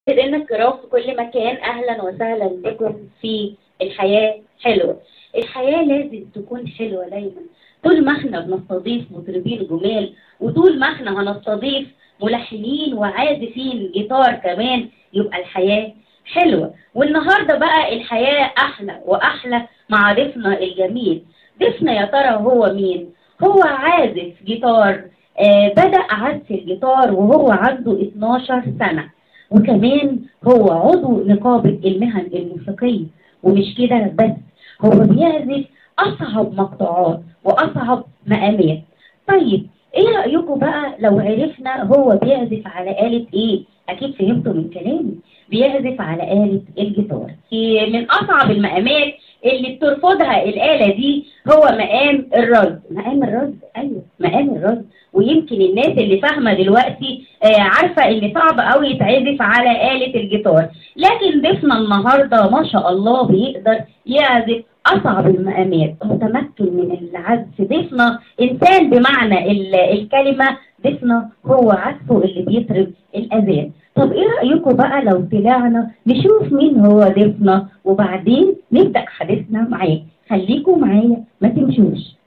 مشاهدينا الكرام في كل مكان اهلا وسهلا بكم في الحياه حلوه الحياه لازم تكون حلوه دايما طول ما احنا بنستضيف مطربين جمال وطول ما احنا هنستضيف ملحنين وعازفين جيتار كمان يبقى الحياه حلوه والنهارده بقى الحياه احلى واحلى مع ضيفنا الجميل ضيفنا يا ترى هو مين هو عازف جيتار آه بدأ عزف الجيتار وهو عنده 12 سنة وكمان هو عضو نقابة المهن الموسيقية ومش كده بس هو بيعزف أصعب مقطوعات وأصعب مقامات طيب ايه رأيكم بقى لو عرفنا هو بيعزف على آلة ايه اكيد فهمتوا من كلامي بيعزف على آلة الجيتار من اصعب المقامات اللي بترفضها الآلة دي هو مقام الرز مقام الرز ايوه مقام الرز ويمكن الناس اللي فاهمة دلوقتي آه عارفة ان صعب قوي يتعزف على آلة الجيتار لكن ضيفنا النهاردة ما شاء الله بيقدر يعزف أصعب المقامات متمكن من العزف ضيفنا إنسان بمعنى الكلمة ضيفنا هو عزفه اللي بيطرب الأذان طب إيه رأيكم بقى لو طلعنا نشوف مين هو ضيفنا وبعدين نبدأ حديثنا معاه خليكم معايا ما تمشوش